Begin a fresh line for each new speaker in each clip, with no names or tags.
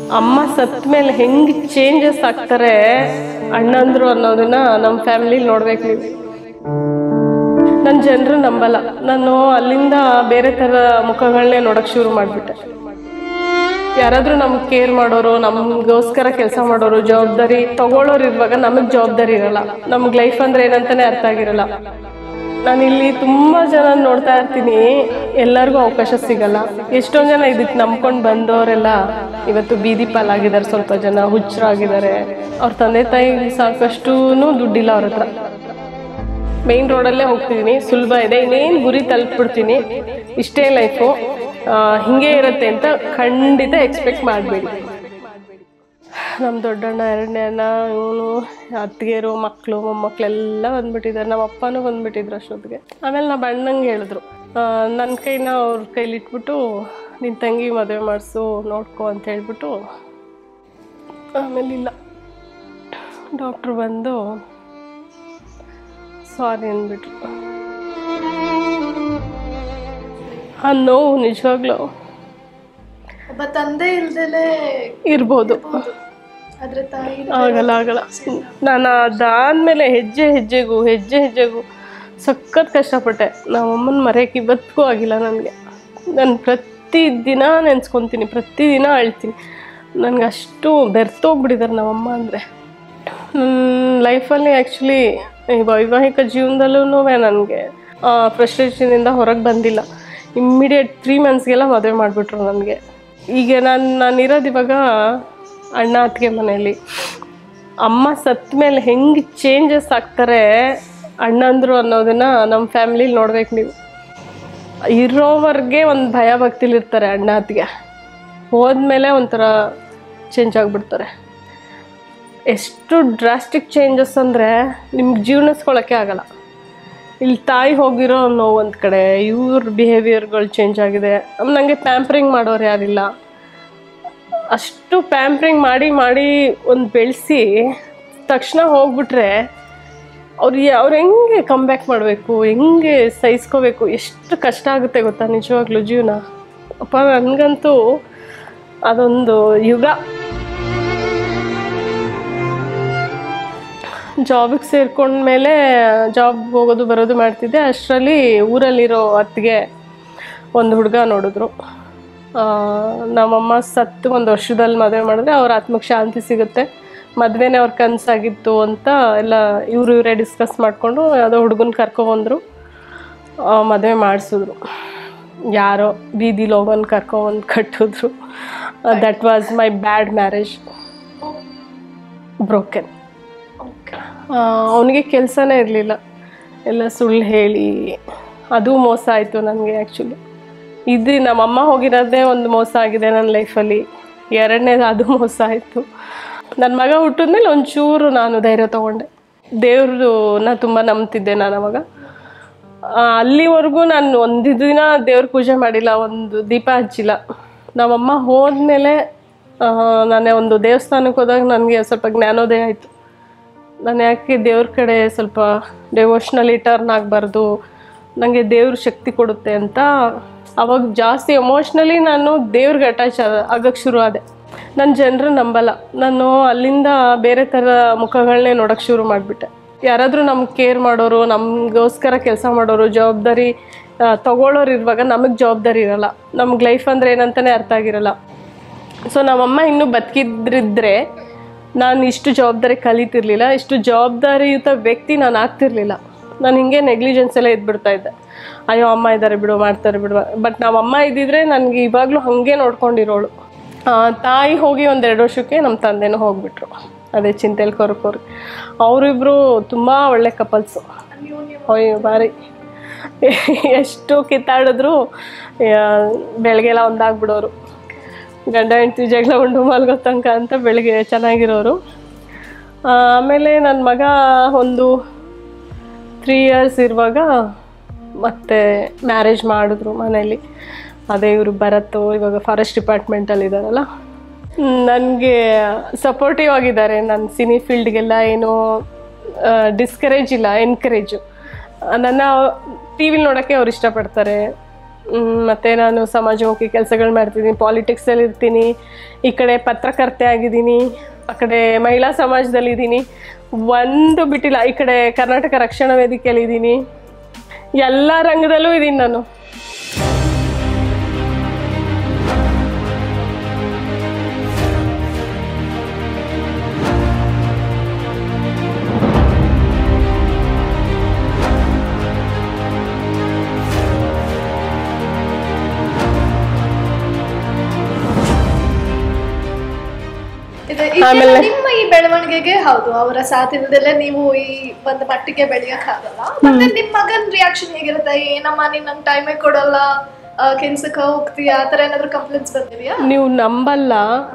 ಅಮ್ಮ ಸತ್ತ ಮೇಲೆ ಹೆಂಗ್ ಚೇಂಜಸ್ ಆಗ್ತಾರೆ ಅಣ್ಣಂದ್ರು ಅನ್ನೋದನ್ನ ನಮ್ಮ ಫ್ಯಾಮಿಲಿ ನೋಡ್ಬೇಕು ನೀವು ನನ್ನ ಜನರು ನಂಬಲ್ಲ ನಾನು ಅಲ್ಲಿಂದ ಬೇರೆ ಥರ ಮುಖಗಳನ್ನೇ ನೋಡಕ್ ಶುರು ಮಾಡಿಬಿಟ್ಟೆ ಯಾರಾದ್ರೂ ನಮ್ಗೆ ಕೇರ್ ಮಾಡೋರು ನಮಗೋಸ್ಕರ ಕೆಲಸ ಮಾಡೋರು ಜವಾಬ್ದಾರಿ ತಗೊಳ್ಳೋರು ಇರುವಾಗ ನಮಗೆ ಜವಾಬ್ದಾರಿ ಇರಲ್ಲ ನಮ್ಗೆ ಲೈಫ್ ಅಂದ್ರೆ ಏನಂತಾನೆ ಅರ್ಥ ಆಗಿರಲ್ಲ ನಾನು ಇಲ್ಲಿ ತುಂಬಾ ಜನ ನೋಡ್ತಾ ಇರ್ತೀನಿ ಎಲ್ಲರಿಗೂ ಅವಕಾಶ ಸಿಗಲ್ಲ ಎಷ್ಟೊಂದು ಜನ ಇದಕ್ಕೆ ನಂಬ್ಕೊಂಡು ಬಂದವರೆಲ್ಲ ಇವತ್ತು ಬೀದಿ ಪಾಲಾಗಿದ್ದಾರೆ ಸ್ವಲ್ಪ ಜನ ಹುಚ್ಚರಾಗಿದ್ದಾರೆ ಅವ್ರ ತಂದೆ ತಾಯಿ ಸಾಕಷ್ಟು ದುಡ್ಡಿಲ್ಲ ಅವ್ರ ಹತ್ರ ಮೇನ್ ರೋಡಲ್ಲೇ ಹೋಗ್ತಿದ್ದೀನಿ ಸುಲಭ ಇದೆ ಇನ್ನೇನು ಗುರಿ ತಲುಪ್ಬಿಡ್ತೀನಿ ಇಷ್ಟೇ ಲೈಫು ಹಿಂಗೆ ಇರುತ್ತೆ ಅಂತ ಖಂಡಿತ ಎಕ್ಸ್ಪೆಕ್ಟ್ ಮಾಡಬೇಡಿ ನಮ್ಮ ದೊಡ್ಡಣ್ಣ ಎರಡನೇ ಅಣ್ಣ ಇವನು ಅತ್ತಿಗೆರು ಮಕ್ಕಳು ಮೊಮ್ಮಕ್ಕಳೆಲ್ಲ ಬಂದ್ಬಿಟ್ಟಿದ್ದಾರೆ ನಮ್ಮ ಅಪ್ಪನೂ ಬಂದ್ಬಿಟ್ಟಿದ್ರು ಅಷ್ಟೊತ್ತಿಗೆ ಆಮೇಲೆ ನಮ್ಮ ಅಣ್ಣಂಗೆ ಹೇಳಿದ್ರು ನನ್ನ ಕೈನ ಅವ್ರ ಕೈಲಿ ಇಟ್ಬಿಟ್ಟು ನಿನ್ನ ತಂಗಿ ಮದುವೆ ಮಾಡಿಸು ನೋಡ್ಕೊ ಅಂತ ಹೇಳ್ಬಿಟ್ಟು ಆಮೇಲೆ ಇಲ್ಲ ಡಾಕ್ಟ್ರು ಬಂದು ಸಾರಿ ಅಂದ್ಬಿಟ್ರು ಆ ನೋವು ನಿಜವಾಗ್ಲೂ
ಒಬ್ಬ ತಂದೆ ಇಲ್ದಲೆ
ಇರ್ಬೋದು
ಆದ್ರೆ ತಾಯಿ
ಆಗಲ್ಲ ಆಗಲ್ಲ ನಾನು ಅದಾದ್ಮೇಲೆ ಹೆಜ್ಜೆ ಹೆಜ್ಜೆಗೂ ಹೆಜ್ಜೆ ಹೆಜ್ಜೆಗೂ ಸಖತ್ ಕಷ್ಟಪಟ್ಟೆ ನಮ್ಮಮ್ಮನ ಮರೆಯೋಕೆ ಇವತ್ತಿಗೂ ಆಗಿಲ್ಲ ನನಗೆ ನಾನು ಪ್ರತಿ ದಿನ ನೆನ್ಸ್ಕೊತೀನಿ ಪ್ರತಿದಿನ ಅಳ್ತೀನಿ ನನಗೆ ಅಷ್ಟು ಬೆರ್ತೋಗ್ಬಿಟ್ಟಿದ್ದಾರೆ ನಮ್ಮಮ್ಮ ಅಂದರೆ ನನ್ನ ಲೈಫಲ್ಲಿ ಆ್ಯಕ್ಚುಲಿ ವೈವಾಹಿಕ ಜೀವನದಲ್ಲೂ ನನಗೆ ಫ್ರಸ್ಟ್ರೇಷನಿಂದ ಹೊರಗೆ ಬಂದಿಲ್ಲ ಇಮ್ಮಿಡಿಯೇಟ್ ತ್ರೀ ಮಂತ್ಸ್ಗೆಲ್ಲ ಮದುವೆ ಮಾಡಿಬಿಟ್ರು ನನಗೆ ಈಗ ನಾನು ನಾನಿರೋದು ಇವಾಗ ಅಣ್ಣ ಅತ್ತಿಗೆ ಮನೆಯಲ್ಲಿ ಅಮ್ಮ ಸತ್ತ ಮೇಲೆ ಹೆಂಗೆ ಚೇಂಜಸ್ ಆಗ್ತಾರೆ ಅಣ್ಣಂದ್ರು ಅನ್ನೋದನ್ನ ನಮ್ಮ ಫ್ಯಾಮಿಲಿಲಿ ನೋಡ್ಬೇಕು ನೀವು ಇರೋವರೆಗೆ ಒಂದು ಭಯ ಭಕ್ತಿಲಿರ್ತಾರೆ ಅಣ್ಣ ಅತ್ತಿಗೆ ಹೋದ್ಮೇಲೆ ಒಂಥರ ಚೇಂಜ್ ಆಗಿಬಿಡ್ತಾರೆ ಎಷ್ಟು ಡ್ರಾಸ್ಟಿಕ್ ಚೇಂಜಸ್ ಅಂದರೆ ನಿಮ್ಗೆ ಜೀರ್ಣಿಸ್ಕೊಳ್ಳೋಕ್ಕೆ ಆಗಲ್ಲ ಇಲ್ಲಿ ತಾಯಿ ಹೋಗಿರೋ ನೋವು ಒಂದು ಕಡೆ ಇವ್ರ ಬಿಹೇವಿಯರ್ಗಳು ಚೇಂಜ್ ಆಗಿದೆ ನನಗೆ ಪ್ಯಾಂಪ್ರಿಂಗ್ ಮಾಡೋರು ಯಾರಿಲ್ಲ ಅಷ್ಟು ಪ್ಯಾಂಪ್ರಿಂಗ್ ಮಾಡಿ ಮಾಡಿ ಒಂದು ಬೆಳೆಸಿ ತಕ್ಷಣ ಹೋಗ್ಬಿಟ್ರೆ ಅವ್ರು ಅವ್ರು ಹೆಂಗೆ ಕಮ್ಬ್ಯಾಕ್ ಮಾಡಬೇಕು ಹೆಂಗೆ ಸಹಿಸ್ಕೋಬೇಕು ಎಷ್ಟು ಕಷ್ಟ ಆಗುತ್ತೆ ಗೊತ್ತಾ ನಿಜವಾಗ್ಲೂ ಜೀವನ ಅಪ್ಪ ನನಗಂತೂ ಅದೊಂದು ಯುಗ ಜಾಬಿಗೆ ಸೇರ್ಕೊಂಡ್ಮೇಲೆ ಜಾಬ್ ಹೋಗೋದು ಬರೋದು ಮಾಡ್ತಿದ್ದೆ ಅಷ್ಟರಲ್ಲಿ ಊರಲ್ಲಿರೋ ಅತ್ತಿಗೆ ಒಂದು ಹುಡುಗ ನೋಡಿದ್ರು ಆ, ನಮ್ಮಮ್ಮ ಸತ್ತು ಒಂದು ವರ್ಷದಲ್ಲಿ ಮದುವೆ ಮಾಡಿದ್ರೆ ಅವ್ರ ಆತ್ಮಕ್ಕೆ ಶಾಂತಿ ಸಿಗುತ್ತೆ ಮದುವೆನೇ ಅವ್ರ ಕನಸಾಗಿತ್ತು ಅಂತ ಎಲ್ಲ ಇವರು ಇವರೇ ಡಿಸ್ಕಸ್ ಮಾಡಿಕೊಂಡು ಯಾವುದೋ ಹುಡುಗನ ಕರ್ಕೊಬಂದರು ಮದುವೆ ಮಾಡಿಸಿದ್ರು ಯಾರೋ ಬೀದಿಲಿ ಹೋಗೋನ್ ಕರ್ಕೊಬಂದು ಕಟ್ಟಿದ್ರು that was my bad marriage broken ಅವನಿಗೆ ಕೆಲಸನೇ ಇರಲಿಲ್ಲ ಎಲ್ಲ ಸುಳ್ಳು ಹೇಳಿ ಅದು ಮೋಸ ಆಯಿತು ನನಗೆ ಆ್ಯಕ್ಚುಲಿ ಇದು ನಮ್ಮಮ್ಮ ಹೋಗಿರೋದೇ ಒಂದು ಮೋಸ ಆಗಿದೆ ನನ್ನ ಲೈಫಲ್ಲಿ ಎರಡನೇದು ಅದು ಮೋಸ ಆಯಿತು ನನ್ನ ಮಗ ಹುಟ್ಟಿದ್ಮೇಲೆ ಒಂಚೂರು ನಾನು ಧೈರ್ಯ ತೊಗೊಂಡೆ ದೇವ್ರನ್ನ ತುಂಬ ನಂಬ್ತಿದ್ದೆ ನಾನು ಅವಾಗ ಆ, ಅಲ್ಲಿವರೆಗೂ ನಾನು ಒಂದು ದಿನ ದೇವ್ರ ಪೂಜೆ ಮಾಡಿಲ್ಲ ಒಂದು ದೀಪ ಹಚ್ಚಿಲ್ಲ ನಮ್ಮಮ್ಮ ಹೋದ್ಮೇಲೆ ಆ, ನಾನೇ ಒಂದು ದೇವಸ್ಥಾನಕ್ಕೆ ಹೋದಾಗ ನನಗೆ ಸ್ವಲ್ಪ ಜ್ಞಾನೋದಯ ಆಯಿತು ನಾನು ಯಾಕೆ ದೇವ್ರ ಕಡೆ ಸ್ವಲ್ಪ ಡೆವೋಷ್ನಲಿ ಟರ್ನ್ ಆಗಬಾರ್ದು ನನಗೆ ದೇವ್ರ ಶಕ್ತಿ ಕೊಡುತ್ತೆ ಅಂತ ಅವಾಗ ಜಾಸ್ತಿ ಎಮೋಷ್ನಲಿ ನಾನು ದೇವ್ರಿಗೆ ಅಟ್ಯಾಚ್ ಆಗಕ್ಕೆ ಶುರು ಆದೆ ನನ್ನ ಜನರು ನಂಬಲ್ಲ ನಾನು ಅಲ್ಲಿಂದ ಬೇರೆ ಥರ ಮುಖಗಳನ್ನೇ ನೋಡೋಕ್ಕೆ ಶುರು ಮಾಡಿಬಿಟ್ಟೆ ಯಾರಾದರೂ ನಮ್ಗೆ ಕೇರ್ ಮಾಡೋರು ನಮಗೋಸ್ಕರ ಕೆಲಸ ಮಾಡೋರು ಜವಾಬ್ದಾರಿ ಆ, ತಗೊಳ್ಳೋರು ಇರುವಾಗ ನಮಗೆ ಜವಾಬ್ದಾರಿ ಇರಲ್ಲ ನಮ್ಗೆ ಲೈಫ್ ಅಂದರೆ ಏನಂತಾನೆ ಅರ್ಥ ಆಗಿರಲ್ಲ ಸೊ ನಮ್ಮಮ್ಮ ಇನ್ನೂ ಬದುಕಿದ್ರಿದ್ರೆ ನಾನು ಇಷ್ಟು ಜವಾಬ್ದಾರಿ ಕಲಿತಿರ್ಲಿಲ್ಲ ಇಷ್ಟು ಜವಾಬ್ದಾರಿಯುತ ವ್ಯಕ್ತಿ ನಾನು ಆಗ್ತಿರ್ಲಿಲ್ಲ ನಾನು ಹಿಂಗೆ ನೆಗ್ಲಿಜೆನ್ಸ್ ಎಲ್ಲ ಇದ್ಬಿಡ್ತಾ ಇದ್ದೆ ಅಯ್ಯೋ ಅಮ್ಮ ಇದ್ದಾರೆ ಬಿಡು ಮಾಡ್ತಾರೆ ಬಿಡು ಬಟ್ ನಮ್ಮಮ್ಮ ಇದ್ದಿದ್ರೆ ನನಗೆ ಇವಾಗಲೂ ಹಾಗೆ ನೋಡ್ಕೊಂಡಿರೋಳು ಆ, ತಾಯಿ ಹೋಗಿ ಒಂದೆರಡು ವರ್ಷಕ್ಕೆ ನಮ್ಮ ತಂದೆನೂ ಹೋಗ್ಬಿಟ್ರು ಅದೇ ಚಿಂತೆಲಿ ಕೊರಕೋರಿ ಅವರಿಬ್ಬರು ತುಂಬ ಒಳ್ಳೆ ಕಪಲ್ಸು ಅಯ್ಯೋ ಭಾರಿ ಎಷ್ಟು ಕಿತ್ತಾಡಿದ್ರು ಆ, ಬೆಳಗ್ಗೆಲ್ಲ ಒಂದಾಗ್ಬಿಡೋರು ಗಂಡ ಹೆಂಡ್ತಿ ಜಗಳ ಉಂಡು ಮಲ್ಗೋ ತನಕ ಅಂತ ಬೆಳಿಗ್ಗೆ ಚೆನ್ನಾಗಿರೋರು ಆ, ಆಮೇಲೆ ನನ್ನ ಮಗ ಒಂದು ತ್ರೀ ಇಯರ್ಸ್ ಇರುವಾಗ ಮತ್ತೆ ಮ್ಯಾರೇಜ್ ಮಾಡಿದ್ರು ಮನೇಲಿ ಅದೇ ಇವರು ಭರತ್ ಇವಾಗ ಫಾರೆಸ್ಟ್ ಡಿಪಾರ್ಟ್ಮೆಂಟಲ್ಲಿ ಇದ್ದಾರಲ್ಲ ನನಗೆ ಸಪೋರ್ಟಿವ್ ಆಗಿದ್ದಾರೆ ನನ್ನ ಸಿನಿ ಫೀಲ್ಡ್ಗೆಲ್ಲ ಏನು ಡಿಸ್ಕರೇಜ್ ಇಲ್ಲ ಎನ್ಕರೇಜು ನನ್ನ ಟಿ ವಿಲಿ ನೋಡೋಕ್ಕೆ ಅವ್ರು ಇಷ್ಟಪಡ್ತಾರೆ ಮ್, ಮತ್ತೆ ನಾನು ಸಮಾಜಮುಖಿ ಕೆಲಸಗಳು ಮಾಡ್ತಿದ್ದೀನಿ ಪಾಲಿಟಿಕ್ಸಲ್ಲಿ ಇರ್ತೀನಿ ಈ ಕಡೆ ಪತ್ರಕರ್ತೆ ಆಗಿದ್ದೀನಿ ಆ ಕಡೆ ಮಹಿಳಾ ಸಮಾಜದಲ್ಲಿ ಇದ್ದೀನಿ ಒಂದು ಬಿಟ್ಟಿಲ್ಲ ಈ ಕಡೆ ಕರ್ನಾಟಕ ರಕ್ಷಣಾ ವೇದಿಕೆಯಲ್ಲಿ ಇದ್ದೀನಿ ಎಲ್ಲ ರಂಗದಲ್ಲೂ ಇದ್ದೀನಿ ನಾನು
ಇದೆ ಇದೆಲ್ಲ
ಆಮೇಲೆ-
ನಿಮ್ಮ ಈ ಬೆಳವಣಿಗೆಗೆ ಹೌದು ಅವರ ಸಾಥ್ ಇಲ್ದಲೆ ನೀವು ಈ ಒಂದು ಮಟ್ಟಿಗೆ ಬೆಳೆಯಕ್ ಆಗಲ್ಲ ಮತ್ತೆ ನಿಮ್ ಮಗನ್ ರಿಯಾಕ್ಷನ್ ಹೇಗಿರುತ್ತೆ ಏನಮ್ಮ ನೀನ್ ನಂಗೆ ಟೈಮೇ ಕೊಡಲ್ಲ ಕೆಲ್ಸಕ್ಕೆ ಹೋಗ್ತೀಯಾ ಆ ಥರ ಏನಾದ್ರು ಕಂಪ್ಲೇಂಟ್ಸ್ ಬಂದಿದ್ಯಾ
ನೀವು ನಂಬಲ್ಲ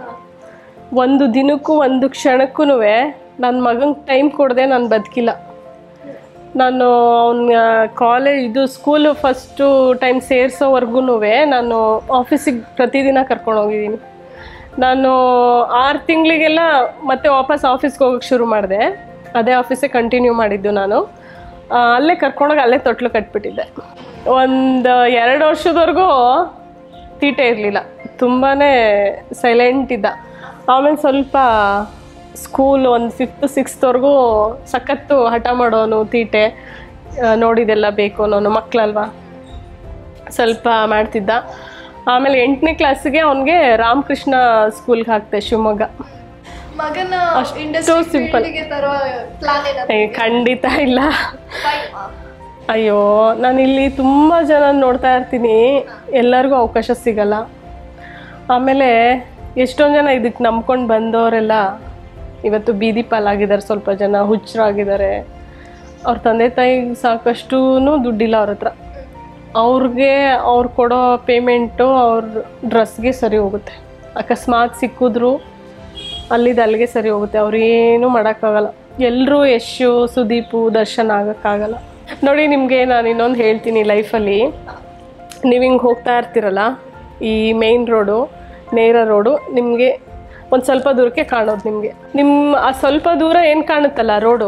ಒಂದು ದಿನಕ್ಕೂ ಒಂದು ಕ್ಷಣಕ್ಕೂ ನನ್ನ ಮಗಂಗೆ ಟೈಮ್ ಕೊಡದೆ ನಾನು ಬದುಕಿಲ್ಲ ನಾನು ಅವನ ಕಾಲೇಜ್ ಇದು ಸ್ಕೂಲು ಫಸ್ಟು ಟೈಮ್ ಸೇರಿಸೋವರೆಗೂ ನಾನು ಆಫೀಸಿಗೆ ಪ್ರತಿದಿನ ಕರ್ಕೊಂಡು ಹೋಗಿದ್ದೀನಿ ನಾನು ಆರು ತಿಂಗಳಿಗೆಲ್ಲ ಮತ್ತೆ ವಾಪಸ್ ಆಫೀಸ್ಗೆ ಹೋಗೋಕ್ಕೆ ಶುರು ಮಾಡಿದೆ ಅದೇ ಆಫೀಸೇ ಕಂಟಿನ್ಯೂ ಮಾಡಿದ್ದು ನಾನು ಆ, ಅಲ್ಲೇ ಕರ್ಕೊಂಡೋಗಿ ಅಲ್ಲೇ ತೊಟ್ಲು ಕಟ್ಬಿಟ್ಟಿದ್ದೆ ಒಂದು ಎರಡು ವರ್ಷದವರೆಗೂ ತೀಟೆ ಇರಲಿಲ್ಲ ತುಂಬಾ ಸೈಲೆಂಟ್ ಇದ್ದ ಆಮೇಲೆ ಸ್ವಲ್ಪ ಸ್ಕೂಲ್ ಒಂದು ಫಿಫ್ತ್ ಸಿಕ್ಸ್ತ್ವರೆಗೂ ಸಖತ್ತು ಹಠ ಮಾಡೋನು ತೀಟೆ ಆ, ನೋಡಿದೆಲ್ಲ ಬೇಕು ಅನ್ನೋನು ಮಕ್ಕಳಲ್ವಾ ಸ್ವಲ್ಪ ಮಾಡ್ತಿದ್ದ ಆಮೇಲೆ ಎಂಟನೇ ಕ್ಲಾಸಿಗೆ ಅವನಿಗೆ ರಾಮಕೃಷ್ಣ ಸ್ಕೂಲ್ಗೆ ಹಾಕ್ತೆ ಶಿವಮೊಗ್ಗ
ಮಗನ
ಅಷ್ಟು
ಇಂಡಸ್ಟ್ರಿ
simple.
ಫೀಲ್ಡ್ಗೆ ತರೋ ಪ್ಲಾನ್ ಏನಾದ್ರು
ಏ, ಖಂಡಿತ ಇಲ್ಲ
Why, ma?
ಅಯ್ಯೋ ನಾನು ಇಲ್ಲಿ ತುಂಬ ಜನ ನೋಡ್ತಾ ಇರ್ತೀನಿ ಎಲ್ಲರಿಗೂ ಅವಕಾಶ ಸಿಗಲ್ಲ ಆಮೇಲೆ ಎಷ್ಟೊಂದು ಜನ ಇದಕ್ಕೆ ನಂಬ್ಕೊಂಡು ಬಂದವರೆಲ್ಲ ಇವತ್ತು ಬೀದಿ ಪಾಲಾಗಿದ್ದಾರೆ ಸ್ವಲ್ಪ ಜನ ಹುಚ್ಚರಾಗಿದ್ದಾರೆ ಅವ್ರ ತಂದೆ ತಾಯಿಗೆ ಸಾಕಷ್ಟು ದುಡ್ಡಿಲ್ಲ ಅವ್ರ ಹತ್ರ ಅವ್ರಿಗೆ ಅವ್ರು ಕೊಡೋ ಪೇಮೆಂಟು ಅವ್ರ ಡ್ರೆಸ್ಗೆ ಸರಿ ಹೋಗುತ್ತೆ ಅಕಸ್ಮಾತ್ ಸಿಕ್ಕಿದ್ರು ಅಲ್ಲಿದ್ದು ಅಲ್ಲಿಗೆ ಸರಿ ಹೋಗುತ್ತೆ ಅವ್ರು ಏನೂ ಮಾಡೋಕ್ಕಾಗಲ್ಲ ಎಲ್ಲರೂ ಯಶು ಸುದೀಪು ದರ್ಶನ್ ಆಗೋಕ್ಕಾಗಲ್ಲ ನೋಡಿ ನಿಮಗೆ ನಾನು ಇನ್ನೊಂದು ಹೇಳ್ತೀನಿ ಲೈಫಲ್ಲಿ ನೀವು ಹಿಂಗೆ ಹೋಗ್ತಾ ಇರ್ತೀರಲ್ಲ ಈ ಮೇನ್ ರೋಡು ನೇರ ರೋಡು ನಿಮಗೆ ಒಂದು ಸ್ವಲ್ಪ ದೂರಕ್ಕೆ ಕಾಣೋದು ನಿಮಗೆ ನಿಮ್ಮ ಆ ಸ್ವಲ್ಪ ದೂರ ಏನು ಕಾಣುತ್ತಲ್ಲ ರೋಡು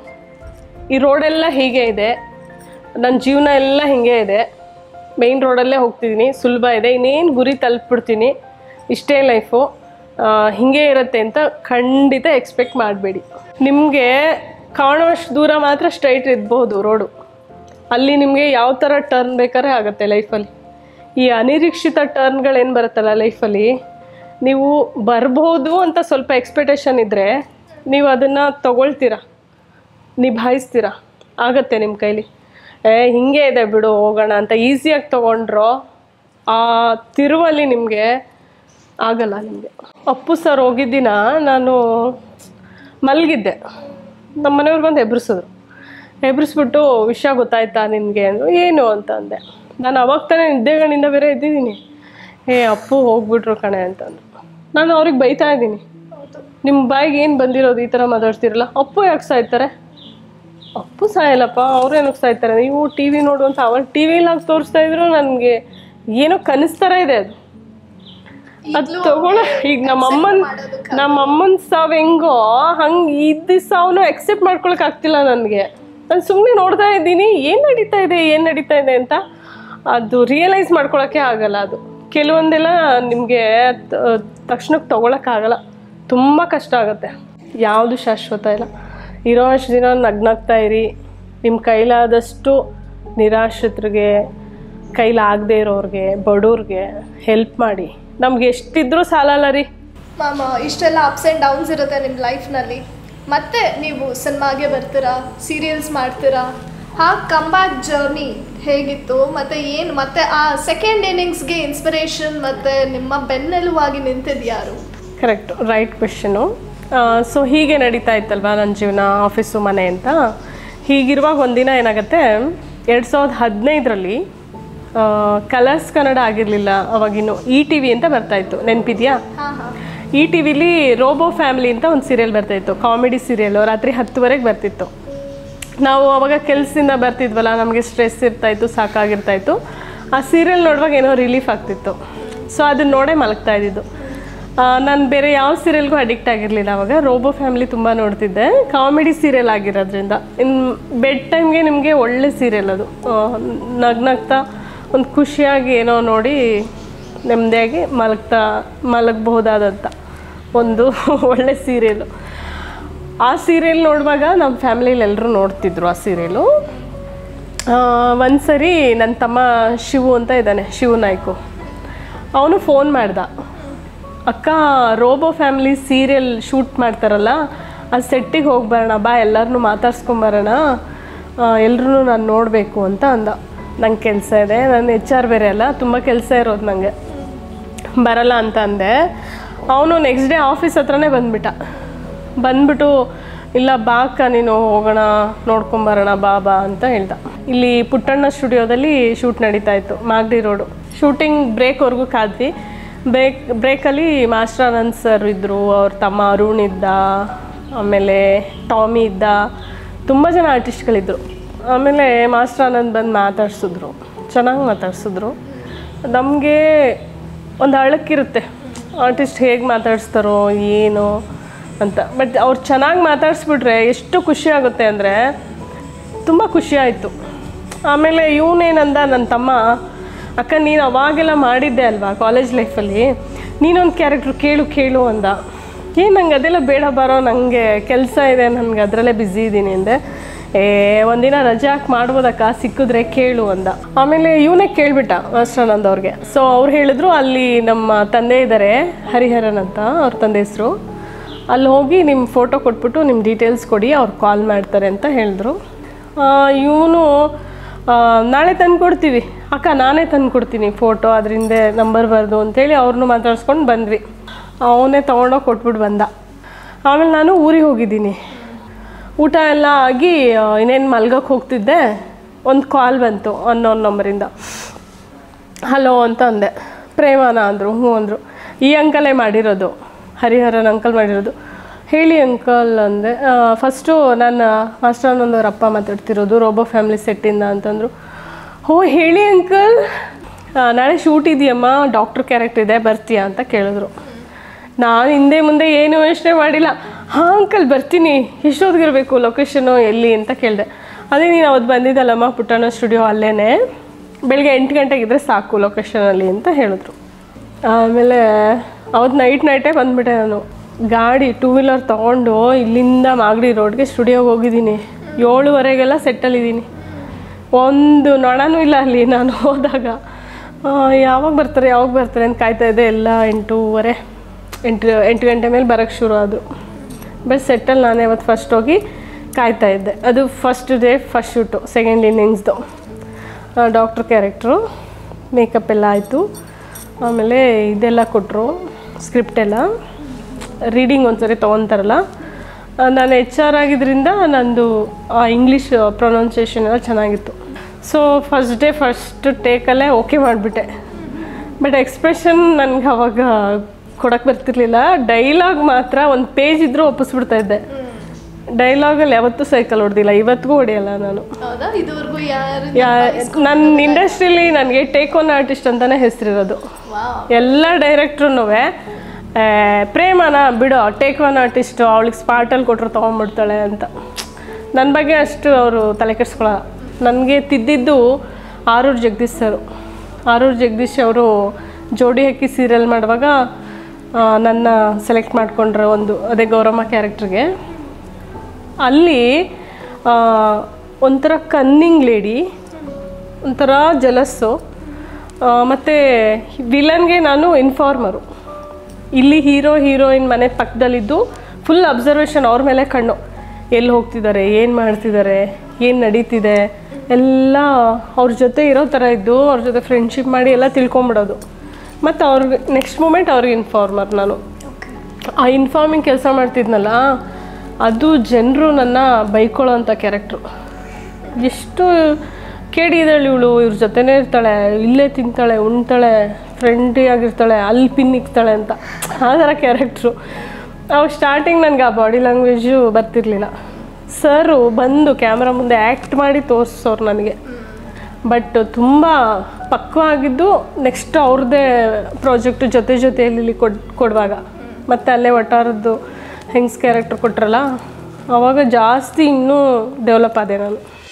ಈ ರೋಡೆಲ್ಲ ಹೀಗೆ ಇದೆ ನನ್ನ ಜೀವನ ಎಲ್ಲ ಹೀಗೆ ಇದೆ ಮೇಯ್ನ್ ರೋಡಲ್ಲೇ ಹೋಗ್ತಿದ್ದೀನಿ ಸುಲಭ ಇದೆ ಇನ್ನೇನು ಗುರಿ ತಲುಪಿಬಿಡ್ತೀನಿ ಇಷ್ಟೇ ಲೈಫು ಹೀಗೆ ಇರುತ್ತೆ ಅಂತ ಖಂಡಿತ ಎಕ್ಸ್ಪೆಕ್ಟ್ ಮಾಡಬೇಡಿ ನಿಮಗೆ ಕಾಣುವಷ್ಟು ದೂರ ಮಾತ್ರ ಸ್ಟ್ರೈಟ್ ಇರ್ಬೋದು ರೋಡು ಅಲ್ಲಿ ನಿಮಗೆ ಯಾವ ಥರ ಟರ್ನ್ ಬೇಕಾದ್ರೆ ಆಗುತ್ತೆ ಲೈಫಲ್ಲಿ ಈ ಅನಿರೀಕ್ಷಿತ ಟರ್ನ್ಗಳೇನು ಬರುತ್ತಲ್ಲ ಲೈಫಲ್ಲಿ ನೀವು ಬರ್ಬೋದು ಅಂತ ಸ್ವಲ್ಪ ಎಕ್ಸ್ಪೆಕ್ಟೇಷನ್ ಇದ್ದರೆ ನೀವು ಅದನ್ನು ತಗೊಳ್ತೀರಾ ನಿಭಾಯಿಸ್ತೀರಾ ಆಗತ್ತೆ ನಿಮ್ಮ ಕೈಲಿ ಏ ಹಿಂಗೆ ಇದೆ ಬಿಡು ಹೋಗೋಣ ಅಂತ ಈಸಿಯಾಗಿ ತೊಗೊಂಡ್ರೋ ಆ ತಿರುವಲ್ಲಿ ನಿಮಗೆ ಆಗಲ್ಲ ನಿಮಗೆ ಅಪ್ಪು ಸರ್ ಹೋಗಿದ್ದಿನ ನಾನು ಮಲಗಿದ್ದೆ ನಮ್ಮ ಮನೆಯವ್ರು ಬಂದು ಎಬ್ರಿಸಿದ್ರು ಎಬ್ರಿಸ್ಬಿಟ್ಟು ವಿಷಯ ಗೊತ್ತಾಯ್ತಾ ನಿನಗೆ ಅಂದರು ಏನು ಅಂತ ಅಂದೆ ನಾನು ಅವಾಗ ತಾನೇ ನಿದ್ದೆಗಳಿಂದ ಬೇರೆ ಇದ್ದಿದ್ದೀನಿ ಏ ಅಪ್ಪು ಹೋಗ್ಬಿಟ್ರು ಕಣೆ ಅಂತಂದ್ರು ನಾನು ಅವ್ರಿಗೆ ಬೈತಾ ಇದ್ದೀನಿ ನಿಮ್ಮ ಬಾಯಿಗೆ ಏನು ಬಂದಿರೋದು ಈ ಥರ ಮಾತಾಡ್ತಿರಲ್ಲ ಅಪ್ಪು ಯಾಕೆ ಸಾಯ್ತಾರೆ ಅಪ್ಪು ಸಾಯಲ್ಲಪ್ಪ ಅವ್ರು ಏನಕ್ಕೆ ಸಾಯ್ತಾರೆ ನೀವು ಟಿ ವಿ ನೋಡುವಂತ ಅವಾಗ ಟಿ ವಿಲಾಗ ತೋರಿಸ್ತಾ ಇದ್ರು ನನಗೆ ಏನೋ ಕನಸು ಥರ ಇದೆ ಅದು ಅದು ತಗೊಳ ಈಗ ನಮ್ಮ ಅಮ್ಮನ್ ನಮ್ಮ ಅಮ್ಮನ ಸಾವು ಹೆಂಗೋ ಹಂಗೆ ಇದ್ದ ಸಾವನು ಅಕ್ಸೆಪ್ಟ್ ಮಾಡ್ಕೊಳಕ್ ಆಗ್ತಿಲ್ಲ ನನಗೆ ನಾನು ಸುಮ್ಮನೆ ನೋಡ್ತಾ ಇದ್ದೀನಿ ಏನು ನಡೀತಾ ಇದೆ ಏನು ನಡೀತಾ ಇದೆ ಅಂತ ಅದು ರಿಯಲೈಸ್ ಮಾಡ್ಕೊಳಕ್ಕೆ ಆಗಲ್ಲ ಅದು ಕೆಲವೊಂದೆಲ್ಲ ನಿಮಗೆ ತಕ್ಷಣಕ್ಕೆ ತೊಗೊಳಕ್ಕಾಗಲ್ಲ ತುಂಬ ಕಷ್ಟ ಆಗುತ್ತೆ ಯಾವುದು ಶಾಶ್ವತ ಇಲ್ಲ ಇರೋ ಅಷ್ಟು ದಿನ ನಗ್ನಾಗ್ತಾ ಇರಿ ನಿಮ್ಮ ಕೈಲಾದಷ್ಟು ನಿರಾಶ್ರಿತರಿಗೆ ಕೈಲಾಗದೇ ಇರೋರಿಗೆ ಬಡವ್ರಿಗೆ ಹೆಲ್ಪ್ ಮಾಡಿ ನಮ್ಗೆ ಎಷ್ಟಿದ್ರೂ ಸಾಲಲ್ಲ ರೀ
ಮ್ಯಾಮ್ ಇಷ್ಟೆಲ್ಲ ಅಪ್ಸ್ ಆ್ಯಂಡ್ ಡೌನ್ಸ್ ಇರುತ್ತೆ ನಿಮ್ಮ ಲೈಫ್ನಲ್ಲಿ ಮತ್ತೆ ನೀವು ಸಿನಿಮಾಗೆ ಬರ್ತೀರಾ ಸೀರಿಯಲ್ಸ್ ಮಾಡ್ತೀರಾ ಆ ಕಮ್ಬ್ಯಾಕ್ ಜರ್ನಿ ಹೇಗಿತ್ತು ಮತ್ತು ಏನು ಮತ್ತೆ ಆ ಸೆಕೆಂಡ್ ಇನ್ನಿಂಗ್ಸ್ಗೆ ಇನ್ಸ್ಪಿರೇಷನ್ ಮತ್ತು ನಿಮ್ಮ ಬೆನ್ನೆಲುವಾಗಿ ನಿಂತಿದ್ಯಾರು
ಕರೆಕ್ಟ್ ರೈಟ್ ಕ್ವೆಶನು ಸೊ ಹೀಗೆ ನಡೀತಾ ಇತ್ತಲ್ವಾ ನನ್ನ ಜೀವನ ಆಫೀಸು ಮನೆ ಅಂತ ಹೀಗಿರುವಾಗ ಒಂದಿನ ಏನಾಗುತ್ತೆ ಎರಡು ಸಾವಿರದ ಹದಿನೈದರಲ್ಲಿ ಕಲರ್ಸ್ ಕನ್ನಡ ಆಗಿರಲಿಲ್ಲ ಅವಾಗಿನ್ನು ಇ ಟಿ ವಿ ಅಂತ ಬರ್ತಾಯಿತ್ತು ನೆನಪಿದೆಯಾ
ಹಾಂ ಹಾಂ
ಈ ಟಿ ವಿಲಿ ರೋಬೋ ಫ್ಯಾಮಿಲಿ ಅಂತ ಒಂದು ಸೀರಿಯಲ್ ಬರ್ತಾಯಿತ್ತು ಕಾಮಿಡಿ ಸೀರಿಯಲು ರಾತ್ರಿ ಹತ್ತುವರೆಗೆ ಬರ್ತಿತ್ತು ನಾವು ಅವಾಗ ಕೆಲಸದಿಂದ ಬರ್ತಿದ್ವಲ್ಲ ನಮಗೆ ಸ್ಟ್ರೆಸ್ ಇರ್ತಾಯಿತ್ತು ಸಾಕಾಗಿರ್ತಾಯಿತ್ತು ಆ ಸೀರಿಯಲ್ ನೋಡುವಾಗ ಏನೋ ರಿಲೀಫ್ ಆಗ್ತಿತ್ತು ಸೊ ಅದನ್ನ ನೋಡೇ ಮಲಗ್ತಾ ಇದ್ದಿದ್ದು ನಾನು ಬೇರೆ ಯಾವ ಸೀರಿಯಲ್ಗೂ ಅಡಿಕ್ಟ್ ಆಗಿರಲಿಲ್ಲ ಅವಾಗ ರೋಬೋ ಫ್ಯಾಮಿಲಿ ತುಂಬ ನೋಡ್ತಿದ್ದೆ ಕಾಮಿಡಿ ಸೀರಿಯಲ್ ಆಗಿರೋದ್ರಿಂದ ಇನ್ನು ಬೆಡ್ ಟೈಮ್ಗೆ ನಿಮಗೆ ಒಳ್ಳೆ ಸೀರಿಯಲ್ ಅದು ಆ, ನಗ್ನಗ್ತಾ ಒಂದು ಖುಷಿಯಾಗಿ ಏನೋ ನೋಡಿ ನೆಮ್ಮದಿಯಾಗಿ ಮಲಗ್ತಾ ಮಲಗಬಹುದಾದಂಥ ಒಂದು ಒಳ್ಳೆ ಸೀರಿಯಲು ಆ ಸೀರಿಯಲ್ ನೋಡುವಾಗ ನಮ್ಮ ಫ್ಯಾಮಿಲಿಲಿ ಎಲ್ಲರೂ ನೋಡ್ತಿದ್ರು ಆ ಸೀರಿಯಲು ಒಂದು ಸರಿ ನನ್ನ ತಮ್ಮ ಶಿವು ಅಂತ ಇದ್ದಾನೆ ಶಿವು ನಾಯ್ಕು ಅವನು ಫೋನ್ ಮಾಡ್ದ ಅಕ್ಕ ರೋಬೋ ಫ್ಯಾಮಿಲಿ ಸೀರಿಯಲ್ ಶೂಟ್ ಮಾಡ್ತಾರಲ್ಲ ಆ ಸೆಟ್ಟಿಗೆ ಹೋಗಿ ಬರೋಣ ಬಾ ಎಲ್ಲರನ್ನೂ ಮಾತಾಡ್ಸ್ಕೊಂಬರೋಣ ಎಲ್ಲರೂ ನಾನು ನೋಡಬೇಕು ಅಂತ ಅಂದ ನಂಗೆ ಕೆಲಸ ಇದೆ ನಾನು ಎಚ್ ಆರ್ ಬೇರೆ ಅಲ್ಲ ತುಂಬ ಕೆಲಸ ಇರೋದು ನನಗೆ ಬರಲ್ಲ ಅಂತ ಅಂದೆ ಅವನು ನೆಕ್ಸ್ಟ್ ಡೇ ಆಫೀಸ್ ಹತ್ರನೇ ಬಂದ್ಬಿಟ್ಟ ಬಂದ್ಬಿಟ್ಟು ಇಲ್ಲ ಬಾ ಅಕ್ಕ ನೀನು ಹೋಗೋಣ ನೋಡ್ಕೊಂಬರೋಣ ಬಾ ಬಾ ಅಂತ ಹೇಳ್ದ ಇಲ್ಲಿ ಪುಟ್ಟಣ್ಣ ಸ್ಟುಡಿಯೋದಲ್ಲಿ ಶೂಟ್ ನಡೀತಾ ಇತ್ತು ಮಾಗಡಿ ರೋಡು ಶೂಟಿಂಗ್ ಬ್ರೇಕ್ವರೆಗೂ ಕಾದ್ವಿ ಬ್ರೇಕ್ ಬ್ರೇಕಲ್ಲಿ ಮಾಸ್ಟರ್ ಆನಂದ್ ಸರ್ ಇದ್ದರು ಅವ್ರ ತಮ್ಮ ಅರುಣ್ ಇದ್ದ ಆಮೇಲೆ ಟಾಮಿ ಇದ್ದ ತುಂಬ ಜನ ಆರ್ಟಿಸ್ಟ್ಗಳಿದ್ರು ಆಮೇಲೆ ಮಾಸ್ಟರ್ ಆನಂದ್ ಬಂದು ಮಾತಾಡ್ಸಿದ್ರು ಚೆನ್ನಾಗಿ ಮಾತಾಡ್ಸಿದ್ರು ನಮಗೆ ಒಂದು ಅಳಕ್ಕಿರುತ್ತೆ ಆರ್ಟಿಸ್ಟ್ ಹೇಗೆ ಮಾತಾಡಿಸ್ತಾರೋ ಏನು ಅಂತ ಬಟ್ ಅವ್ರು ಚೆನ್ನಾಗಿ ಮಾತಾಡಿಸ್ಬಿಟ್ರೆ ಎಷ್ಟು ಖುಷಿ ಆಗುತ್ತೆ ಅಂದರೆ ತುಂಬ ಖುಷಿ ಆಯಿತು ಆಮೇಲೆ ಇವನೇನಂದ ನನ್ನ ತಮ್ಮ ಅಕ್ಕ ನೀನು ಅವಾಗೆಲ್ಲ ಮಾಡಿದ್ದೆ ಅಲ್ವಾ ಕಾಲೇಜ್ ಲೈಫಲ್ಲಿ ನೀನೊಂದು ಕ್ಯಾರೆಕ್ಟ್ರು ಕೇಳು ಕೇಳು ಅಂದ ಏನು ನಂಗೆ ಅದೆಲ್ಲ ಬೇಡ ಬರೋ ನನಗೆ ಕೆಲಸ ಇದೆ ನನಗೆ ಅದರಲ್ಲೇ ಬ್ಯುಸಿ ಇದ್ದೀನಿ ಅಂದೆ ಏ ಒಂದಿನ ರಜೆ ಹಾಕಿ ಮಾಡ್ಬೋದಕ್ಕ ಸಿಕ್ಕಿದ್ರೆ ಕೇಳು ಅಂದ ಆಮೇಲೆ ಇವನೇ ಕೇಳ್ಬಿಟ್ಟ ಮಾಸ್ಟರಾನಂದ್ ಅವ್ರಿಗೆ ಸೊ ಅವ್ರು ಹೇಳಿದ್ರು ಅಲ್ಲಿ ನಮ್ಮ ತಂದೆ ಇದ್ದಾರೆ ಹರಿಹರನ್ ಅಂತ ಅವ್ರ ತಂದೆ ಹೆಸರು ಅಲ್ಲಿ ಹೋಗಿ ನಿಮ್ಮ ಫೋಟೋ ಕೊಟ್ಬಿಟ್ಟು ನಿಮ್ಮ ಡೀಟೇಲ್ಸ್ ಕೊಡಿ ಅವ್ರು ಕಾಲ್ ಮಾಡ್ತಾರೆ ಅಂತ ಹೇಳಿದ್ರು ಇವನು ನಾಳೆ ತಂದು ಕೊಡ್ತೀವಿ ಅಕ್ಕ ನಾನೇ ತಂದು ಕೊಡ್ತೀನಿ ಫೋಟೋ ಅದರಿಂದ ನಂಬರ್ ಬರೆದು ಅಂತೇಳಿ ಅವ್ರನ್ನೂ ಮಾತಾಡ್ಸ್ಕೊಂಡು ಬಂದ್ವಿ ಅವನೇ ತೊಗೊಂಡೋಗಿ ಕೊಟ್ಬಿಟ್ಟು ಬಂದ ಆಮೇಲೆ ನಾನು ಊರಿಗೆ ಹೋಗಿದ್ದೀನಿ ಊಟ ಎಲ್ಲ ಆಗಿ ಆ, ಇನ್ನೇನು ಮಲ್ಗಕ್ಕೆ ಹೋಗ್ತಿದ್ದೆ ಒಂದು ಕಾಲ್ ಬಂತು ಅನ್ನೋನ್ ನಂಬರಿಂದ ಹಲೋ ಅಂತ ಅಂದೆ ಪ್ರೇಮಾನ ಅಂದರು ಹ್ಞೂ ಅಂದರು ಈ ಅಂಕಲೇ ಮಾಡಿರೋದು ಹರಿಹರನ್ ಅಂಕಲ್ ಮಾಡಿರೋದು ಹೇಳಿ ಅಂಕಲ್ ಅಂದೆ ಫಸ್ಟು ನನ್ನ ಮಾಸ್ಟರ್ ಅನ್ನೊಂದವ್ರ ಅಪ್ಪ ಮಾತಾಡ್ತಿರೋದು ರೋಬೋ ಫ್ಯಾಮಿಲಿ ಸೆಟ್ಟಿಂದ ಅಂತಂದರು ಹೋ ಹೇಳಿ ಅಂಕಲ್ ನಾಳೆ ಶೂಟ್ ಇದೆಯಮ್ಮ ಡಾಕ್ಟ್ರ್ ಕ್ಯಾರೆಕ್ಟರ್ ಇದೆ ಬರ್ತೀಯಾ ಅಂತ ಕೇಳಿದ್ರು ನಾನು ಹಿಂದೆ ಮುಂದೆ ಏನು ಯೋಚನೆ ಮಾಡಿಲ್ಲ ಹಾಂ ಅಂಕಲ್ ಬರ್ತೀನಿ ಎಷ್ಟೊತ್ತಿಗಿರಬೇಕು ಲೊಕೇಶನು ಎಲ್ಲಿ ಅಂತ ಕೇಳಿದೆ ಅದೇ ನೀನು ಅವತ್ತು ಬಂದಿದ್ದಲ್ಲಮ್ಮ ಪುಟ್ಟಣ್ಣ ಸ್ಟುಡಿಯೋ ಅಲ್ಲೇ ಬೆಳಿಗ್ಗೆ ಎಂಟು ಗಂಟೆಗಿದ್ರೆ ಸಾಕು ಲೊಕೇಶನಲ್ಲಿ ಅಂತ ಹೇಳಿದ್ರು ಆಮೇಲೆ ಅವತ್ತು ನೈಟ್ ನೈಟೇ ಬಂದ್ಬಿಟ್ಟೆ ನಾನು ಗಾಡಿ ಟೂ ವೀಲರ್ ತೊಗೊಂಡು ಇಲ್ಲಿಂದ ಮಾಗಡಿ ರೋಡ್ಗೆ ಸ್ಟುಡಿಯೋಗೆ ಹೋಗಿದ್ದೀನಿ ಏಳುವರೆಗೆಲ್ಲ ಸೆಟ್ಟಲ್ಲಿದ್ದೀನಿ ಒಂದು ನೊಣನೂ ಇಲ್ಲ ಅಲ್ಲಿ ನಾನು ಹೋದಾಗ ಆ, ಯಾವಾಗ ಬರ್ತಾರೆ ಯಾವಾಗ ಬರ್ತಾರೆ ಅಂತ ಕಾಯ್ತಾ ಇದ್ದೆ ಎಲ್ಲ ಎಂಟೂವರೆ ಎಂಟು ಎಂಟು ಗಂಟೆ ಮೇಲೆ ಬರೋಕ್ಕೆ ಶುರು ಆದರು ಬಟ್ ಸೆಟ್ಟಲ್ಲಿ ನಾನೇ ಅವತ್ತು ಫಸ್ಟ್ ಹೋಗಿ ಕಾಯ್ತಾ ಇದ್ದೆ ಅದು first day first shoot second ಇನ್ನಿಂಗ್ಸ್ದು ಡಾಕ್ಟ್ರ್ ಕ್ಯಾರೆಕ್ಟ್ರು ಮೇಕಪ್ ಎಲ್ಲ ಆಯಿತು ಆಮೇಲೆ ಇದೆಲ್ಲ ಕೊಟ್ಟರು ಸ್ಕ್ರಿಪ್ಟ್ ಎಲ್ಲ ರೀಡಿಂಗ್ ಒಂದ್ಸರಿ ತೊಗೊತಾರಲ್ಲ ಆ, ನಾನು ಎಚ್ ಆರ್ ಆಗಿದ್ದರಿಂದ ನಂದು ಇಂಗ್ಲೀಷ್ ಪ್ರೊನೌನ್ಸಿಯೇಷನ್ ಎಲ್ಲ ಚೆನ್ನಾಗಿತ್ತು ಸೊ ಫಸ್ಟ್ ಡೇ ಫಸ್ಟ್ ಟೇಕಲ್ಲೇ ಓಕೆ ಮಾಡಿಬಿಟ್ಟೆ ಬಟ್ ಎಕ್ಸ್ಪ್ರೆಷನ್ ನನಗೆ ಅವಾಗ ಕೊಡೋಕ್ಕೆ ಬರ್ತಿರ್ಲಿಲ್ಲ ಡೈಲಾಗ್ ಮಾತ್ರ ಒಂದು ಪೇಜ್ ಇದ್ರೂ ಒಪ್ಪಿಸ್ಬಿಡ್ತಾ ಇದ್ದೆ ಡೈಲಾಗಲ್ಲಿ ಯಾವತ್ತೂ ಸೈಕಲ್ ಹೊಡೆದಿಲ್ಲ ಇವತ್ತಿಗೂ ಹೊಡೆಯಲ್ಲ ನಾನು
ಹೌದಾ ಇದುವರೆಗೂ ಯಾರು
ಯಾ ನನ್ನ ಇಂಡಸ್ಟ್ರಿಲಿ ನನಗೆ ಟೇಕ್ ಒನ್ ಆರ್ಟಿಸ್ಟ್ ಅಂತಲೇ ಹೆಸರಿರೋದು
ವಾವ್
ಎಲ್ಲ ಡೈರೆಕ್ಟ್ರೂ ಪ್ರೇಮನ ಬಿಡು ಟೇಕ್ ಒನ್ ಆರ್ಟಿಸ್ಟು ಅವಳಿಗೆ ಸ್ಪಾಟಲ್ಲಿ ಕೊಟ್ಟರು ತೊಗೊಂಡ್ಬಿಡ್ತಾಳೆ ಅಂತ ನನ್ನ ಬಗ್ಗೆ ಅಷ್ಟು ಅವರು ತಲೆ ಕೆಡಿಸ್ಕೊಳ್ಳೋ ನನಗೆ ತಿದ್ದಿದ್ದು ಆರೂರು ಜಗದೀಶ್ ಸರು ಆರೂರು ಜಗದೀಶ್ ಅವರು ಜೋಡಿ ಹಕ್ಕಿ ಸೀರಿಯಲ್ ಮಾಡುವಾಗ ಆ, ನನ್ನ ಸೆಲೆಕ್ಟ್ ಮಾಡಿಕೊಂಡ್ರೆ ಒಂದು ಅದೇ ಗೌರಮ್ಮ ಕ್ಯಾರೆಕ್ಟ್ರಿಗೆ ಅಲ್ಲಿ ಆ, ಒಂಥರ ಕನ್ನಿಂಗ್ ಲೇಡಿ ಒಂಥರ ಜಲಸ್ಸು ಮತ್ತು ವಿಲನ್ಗೆ ನಾನು ಇನ್ಫಾರ್ಮರು ಇಲ್ಲಿ ಹೀರೋ ಹೀರೋಯಿನ್ ಮನೆ ಪಕ್ಕದಲ್ಲಿದ್ದು ಫುಲ್ ಅಬ್ಸರ್ವೇಷನ್ ಅವ್ರ ಮೇಲೆ ಕಣ್ಣು ಎಲ್ಲಿ ಹೋಗ್ತಿದ್ದಾರೆ ಏನು ಮಾಡ್ತಿದ್ದಾರೆ ಏನು ನಡೀತಿದೆ ಎಲ್ಲ ಅವ್ರ ಜೊತೆ ಇರೋ ಥರ ಇದ್ದು ಅವ್ರ ಜೊತೆ ಫ್ರೆಂಡ್ಶಿಪ್ ಮಾಡಿ ಎಲ್ಲ ತಿಳ್ಕೊಂಬಿಡೋದು ಮತ್ತು ಅವ್ರಿಗೆ ನೆಕ್ಸ್ಟ್ ಮೂಮೆಂಟ್ ಅವ್ರಿಗೆ ಇನ್ಫಾರ್ಮರ್ ನಾನು ಆ ಇನ್ಫಾರ್ಮಿಂಗ್ ಕೆಲಸ ಮಾಡ್ತಿದ್ನಲ್ಲ ಅದು ಜನರು ನನ್ನ ಬೈಕೊಳ್ಳೋ ಅಂಥ ಕ್ಯಾರೆಕ್ಟ್ರು ಎಷ್ಟು ಕೇಡಿದಾಳೆ ಇವಳು ಇವ್ರ ಜೊತೆನೇ ಇರ್ತಾಳೆ ಇಲ್ಲೇ ತಿಂತಾಳೆ ಉಣ್ತಾಳೆ ಫ್ರೆಂಡ್ಲಿ ಆಗಿರ್ತಾಳೆ ಅಲ್ಲಿ ಪಿನ್ ಇಕ್ತಾಳೆ ಅಂತ ಆ ಥರ ಕ್ಯಾರೆಕ್ಟ್ರು ಅವಾಗ ಸ್ಟಾರ್ಟಿಂಗ್ ನನಗೆ ಆ ಬಾಡಿ ಲ್ಯಾಂಗ್ವೇಜು ಬರ್ತಿರ್ಲಿಲ್ಲ ಸರು ಬಂದು ಕ್ಯಾಮ್ರಾ ಮುಂದೆ ಆ್ಯಕ್ಟ್ ಮಾಡಿ ತೋರಿಸೋರು ನನಗೆ ಬಟ್ ತುಂಬ ಪಕ್ವಾಗಿದ್ದು ನೆಕ್ಸ್ಟ್ ಅವ್ರದ್ದೇ ಪ್ರಾಜೆಕ್ಟು ಜೊತೆ ಜೊತೆಯಲ್ಲಿ ಕೊಡ್ ಕೊಡುವಾಗ ಮತ್ತು ಅಲ್ಲೇ ಒಟ್ಟಾರದ್ದು ಹೆಂಗ್ಸ್ ಕ್ಯಾರೆಕ್ಟರ್ ಕೊಟ್ರಲ್ಲ ಆವಾಗ ಜಾಸ್ತಿ ಇನ್ನೂ ಡೆವಲಪ್ ಆದೆ ನಾನು